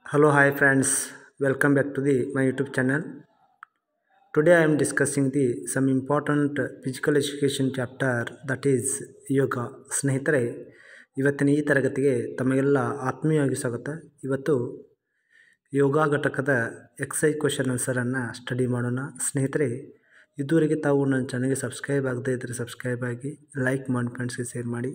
Hello, hi friends. Welcome back to the my YouTube channel. Today I am discussing the some important physical education chapter that is ಯೋಗ ಸ್ನೇಹಿತರೆ ಇವತ್ತಿನ ಈ ತರಗತಿಗೆ ತಮಗೆಲ್ಲ ಆತ್ಮೀಯವಾಗಿ ಸ್ವಾಗತ ಇವತ್ತು ಯೋಗ ಘಟಕದ ಎಕ್ಸೈಸ್ ಕ್ವಶನ್ ಆನ್ಸರನ್ನು ಸ್ಟಡಿ ಮಾಡೋಣ ಸ್ನೇಹಿತರೆ ಇದುವರೆಗೆ ತಾವು ನನ್ನ ಚಾನಲ್ಗೆ ಸಬ್ಸ್ಕ್ರೈಬ್ ಆಗದೇ ಇದ್ದರೆ ಸಬ್ಸ್ಕ್ರೈಬ್ ಆಗಿ ಲೈಕ್ ಮಾಡಿ ಫ್ರೆಂಡ್ಸ್ಗೆ ಶೇರ್ ಮಾಡಿ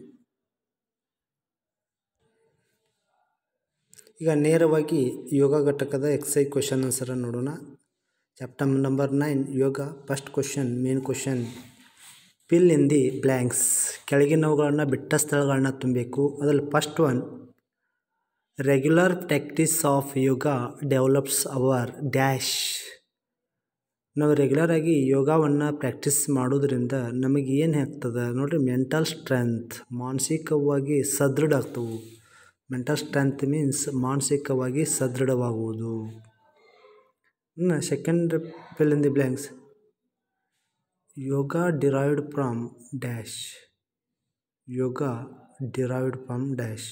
ಈಗ ನೇರವಾಗಿ ಯೋಗ ಘಟಕದ ಎಕ್ಸೈಸ್ ಕ್ವಶನ್ ಆನ್ಸರನ್ನು ನೋಡೋಣ chapter number nine yoga first question main question fill in the blanks ಕೆಳಗಿನವುಗಳನ್ನು ಬಿಟ್ಟ ಸ್ಥಳಗಳನ್ನ ತುಂಬಬೇಕು ಅದರಲ್ಲಿ first one regular practice of yoga develops our dash ನಾವು ರೆಗ್ಯುಲರ್ ಆಗಿ ಯೋಗವನ್ನು ಪ್ರಾಕ್ಟೀಸ್ ಮಾಡೋದ್ರಿಂದ ನಮಗೆ ಏನು ಆಗ್ತದೆ ನೋಡಿರಿ ಮೆಂಟಲ್ ಸ್ಟ್ರೆಂತ್ ಮಾನಸಿಕವಾಗಿ ಸದೃಢ ಆಗ್ತವೆ ಮೆಂಟಲ್ ಸ್ಟ್ರೆಂತ್ ಮೀನ್ಸ್ ಮಾನಸಿಕವಾಗಿ ಸದೃಢವಾಗುವುದು ಇನ್ನು second fill in the blanks yoga derived from dash yoga derived from dash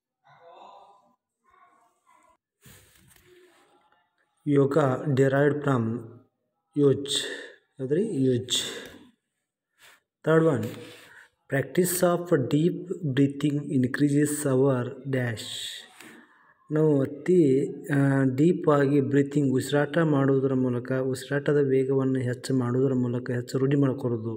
yoga derived from yuj ಹೌದ್ರಿ yuj third one practice of deep breathing increases our dash ನಾವು ಅತಿ ಡೀಪಾಗಿ ಬ್ರೀತಿಂಗ್ ಉಸಿರಾಟ ಮಾಡುವುದರ ಮೂಲಕ ಉಸಿರಾಟದ ವೇಗವನ್ನು ಹೆಚ್ಚು ಮಾಡುವುದರ ಮೂಲಕ ಹೆಚ್ಚು ರೂಢಿ ಮಾಡ್ಕೊಡೋದು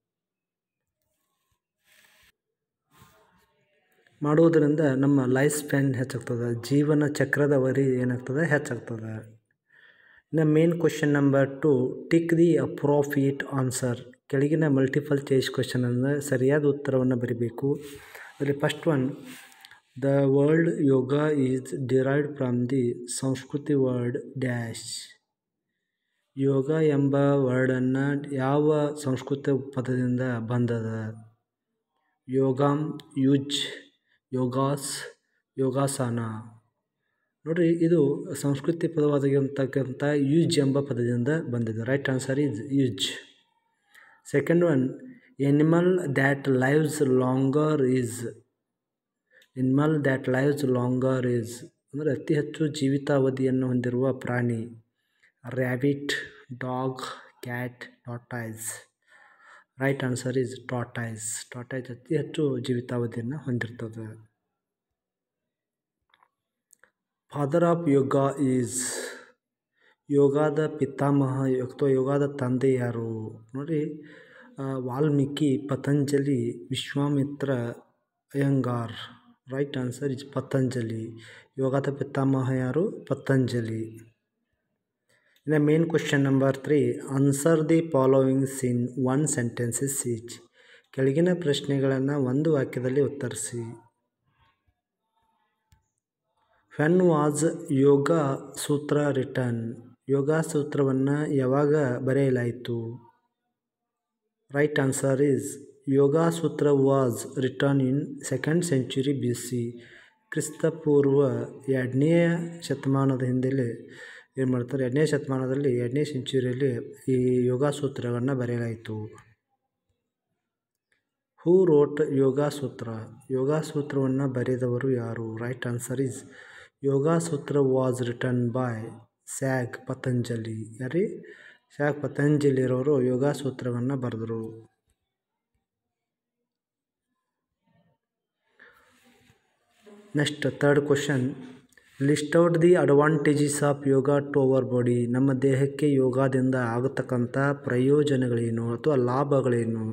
ಮಾಡುವುದರಿಂದ ನಮ್ಮ ಲೈಫ್ ಸ್ಪ್ಯಾನ್ ಹೆಚ್ಚಾಗ್ತದೆ ಜೀವನ ಚಕ್ರದ ಅವಧಿ ಏನಾಗ್ತದೆ ಹೆಚ್ಚಾಗ್ತದೆ ಇನ್ನು main question number two tick the appropriate answer ಕೆಳಗಿನ ಮಲ್ಟಿಪಲ್ ಚಾಯ್ಸ್ ಕ್ವಶನನ್ನು ಸರಿಯಾದ ಉತ್ತರವನ್ನು ಬರೀಬೇಕು ಅದರಲ್ಲಿ first one the world yoga is derived from the Sanskrit word dash yoga ಎಂಬ ವರ್ಡನ್ನು ಯಾವ ಸಂಸ್ಕೃತ ಪದದಿಂದ ಬಂದದ ಯೋಗಾಮ್ ಯುಜ್ ಯೋಗಾಸ್ ಯೋಗಾಸನ ನೋಡಿರಿ ಇದು ಸಂಸ್ಕೃತಿ ಪದವಾಗಿರ್ತಕ್ಕಂಥ ಯೂಜ್ ಎಂಬ ಪದದಿಂದ ಬಂದಿದೆ right answer is yuj second one animal that lives longer is animal that lives longer is ಅಂದರೆ ಅತಿ ಹೆಚ್ಚು ಜೀವಿತಾವಧಿಯನ್ನು ಹೊಂದಿರುವ ಪ್ರಾಣಿ rabbit dog cat tortoise right answer is tortoise tortoise ಅತಿ ಹೆಚ್ಚು ಜೀವಿತಾವಧಿಯನ್ನು ಹೊಂದಿರ್ತದೆ ಫಾದರ್ ಆಫ್ ಯೋಗ ಈಸ್ ಯೋಗದ ಪಿತಾಮಹ ಅಥವಾ ಯೋಗದ ತಂದೆ ಯಾರು ನೋಡಿ Valmiki Patanjali Vishwamitra Iyengar right answer is Patanjali ಯೋಗದ ಪಿತಾಮಹ ಯಾರು ಪತಂಜಲಿ ಇನ್ನು main question number three answer the followings in one sentences each ಕೆಳಗಿನ ಪ್ರಶ್ನೆಗಳನ್ನು ಒಂದು ವಾಕ್ಯದಲ್ಲಿ ಉತ್ತರಿಸಿ ವೆನ್ ವಾಸ್ ಯೋಗ ಸೂತ್ರ ರಿಟರ್ನ್ ಯೋಗ ಸೂತ್ರವನ್ನು ಯಾವಾಗ ಬರೆಯಲಾಯಿತು right answer is yoga sutra was written in second century B C ಕ್ರಿಸ್ತಪೂರ್ವ ಎರಡನೆಯ ಶತಮಾನದ ಹಿಂದೆಲೆ ಏನು ಮಾಡ್ತಾರೆ ಎರಡನೇ ಶತಮಾನದಲ್ಲಿ ಎರಡನೇ ಸೆಂಚುರಿಯಲ್ಲಿ ಈ ಯೋಗ ಸೂತ್ರವನ್ನು ಬರೆಯಲಾಯಿತು ಹೂ ರೋಟ್ ಯೋಗ ಸೂತ್ರ ಯೋಗ ಸೂತ್ರವನ್ನು ಬರೆದವರು ಯಾರು right answer is yoga sutra was written by sage Patanjali ಯಾರಿ ಸ್ಯಾಗ್ ಪತಂಜಲಿರವರು ಯೋಗ ಸೂತ್ರವನ್ನು ಬರೆದರು next third question list out the advantages of yoga to our body ನಮ್ಮ ದೇಹಕ್ಕೆ ಯೋಗದಿಂದ ಆಗತಕ್ಕಂಥ ಪ್ರಯೋಜನಗಳೇನು ಅಥವಾ ಲಾಭಗಳೇನು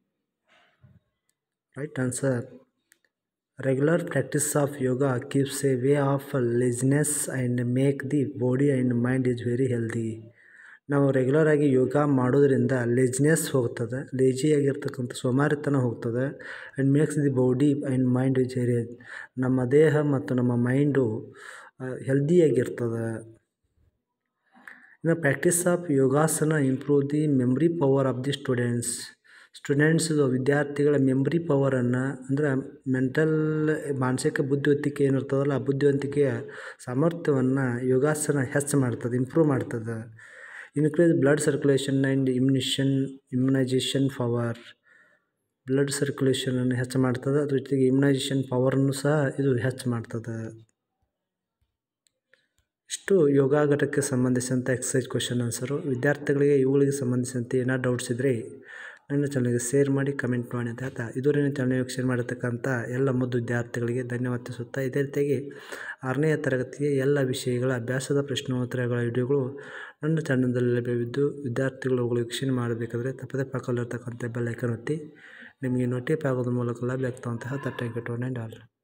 right answer regular practice of yoga keeps a way of laziness and make the body and mind is very healthy ನಾವು ರೆಗ್ಯುಲರ್ ಆಗಿ ಯೋಗ ಮಾಡೋದ್ರಿಂದ ಲೇಜಿನೆಸ್ ಹೋಗ್ತದೆ ಲೇಜಿಯಾಗಿರ್ತಕ್ಕಂಥ ಸೋಮಾರಿತನ ಹೋಗ್ತದೆ and makes the body and mind is very ನಮ್ಮ ದೇಹ ಮತ್ತು ನಮ್ಮ ಮೈಂಡು ಹೆಲ್ದಿಯಾಗಿರ್ತದೆ ಇನ್ನು practice of yogasana improve the memory power of the students ಸ್ಟೂಡೆಂಟ್ಸ್ದು ವಿದ್ಯಾರ್ಥಿಗಳ ಮೆಮ್ರಿ ಪವರನ್ನು ಅಂದರೆ ಮೆಂಟಲ್ ಮಾನಸಿಕ ಬುದ್ಧಿವಂತಿಕೆ ಏನಿರ್ತದಲ್ಲ ಆ ಬುದ್ಧಿವಂತಿಕೆಯ ಸಾಮರ್ಥ್ಯವನ್ನು ಯೋಗಾಸನ ಹೆಚ್ಚು ಮಾಡ್ತದೆ ಇಂಪ್ರೂವ್ ಮಾಡ್ತದೆ increase blood circulation and immunition immunization power blood ಸರ್ಕ್ಯುಲೇಷನನ್ನು ಹೆಚ್ಚು ಮಾಡ್ತದೆ ಅದ್ರ ಜೊತೆಗೆ ಇಮ್ಯುನೈಜೇಷನ್ ಪವರನ್ನು ಸಹ ಇದು ಹೆಚ್ಚು ಮಾಡ್ತದೆ ಇಷ್ಟು ಯೋಗ ಘಟಕಕ್ಕೆ ಸಂಬಂಧಿಸಿದಂಥ ಎಕ್ಸಸೈಸ್ ಕ್ವಶನ್ ಆನ್ಸರು ವಿದ್ಯಾರ್ಥಿಗಳಿಗೆ ಇವುಗಳಿಗೆ ಸಂಬಂಧಿಸಿದಂತೆ ಏನಾದ್ರು ಡೌಟ್ಸ್ ಇದ್ದರೆ ನನ್ನ ಚಾನಲ್ಗೆ ಶೇರ್ ಮಾಡಿ ಕಮೆಂಟ್ ಮಾಡಿ ಅಂತ ಹೇಳ್ತಾ ಇದುವರೆಗೆ ಚಾನಲ್ ವೀಕ್ಷಣೆ ಮಾಡಿರ್ತಕ್ಕಂಥ ಎಲ್ಲ ಮುದ್ದು ವಿದ್ಯಾರ್ಥಿಗಳಿಗೆ ಧನ್ಯವಾದ ತಿಳಿಸುತ್ತಾ ಇದೇ ರೀತಿಯಾಗಿ ಆರನೇ ತರಗತಿಯ ಎಲ್ಲ ವಿಷಯಗಳ ಅಭ್ಯಾಸದ ಪ್ರಶ್ನೋತ್ತರಗಳ ವಿಡಿಯೋಗಳು ನನ್ನ ಚಾನಲ್ನಲ್ಲಿ ಲಭ್ಯವಿದ್ದು ವಿದ್ಯಾರ್ಥಿಗಳು ಅವುಗಳು ವೀಕ್ಷಣೆ ಮಾಡಬೇಕಾದ್ರೆ ತಪ್ಪದೇ ಪಕ್ಕದಲ್ಲಿರ್ತಕ್ಕಂಥ ಬೆಲ್ ಐಕನ್ ಒತ್ತಿ ನಿಮಗೆ ನೋಟಿಫೈ ಆಗೋದ್ರ ಮೂಲಕ ಲಭ್ಯ ಆಗ್ತವಂತಹ ಥ್ಯಾಂಕ್ ಯು ಟು ಆಲ್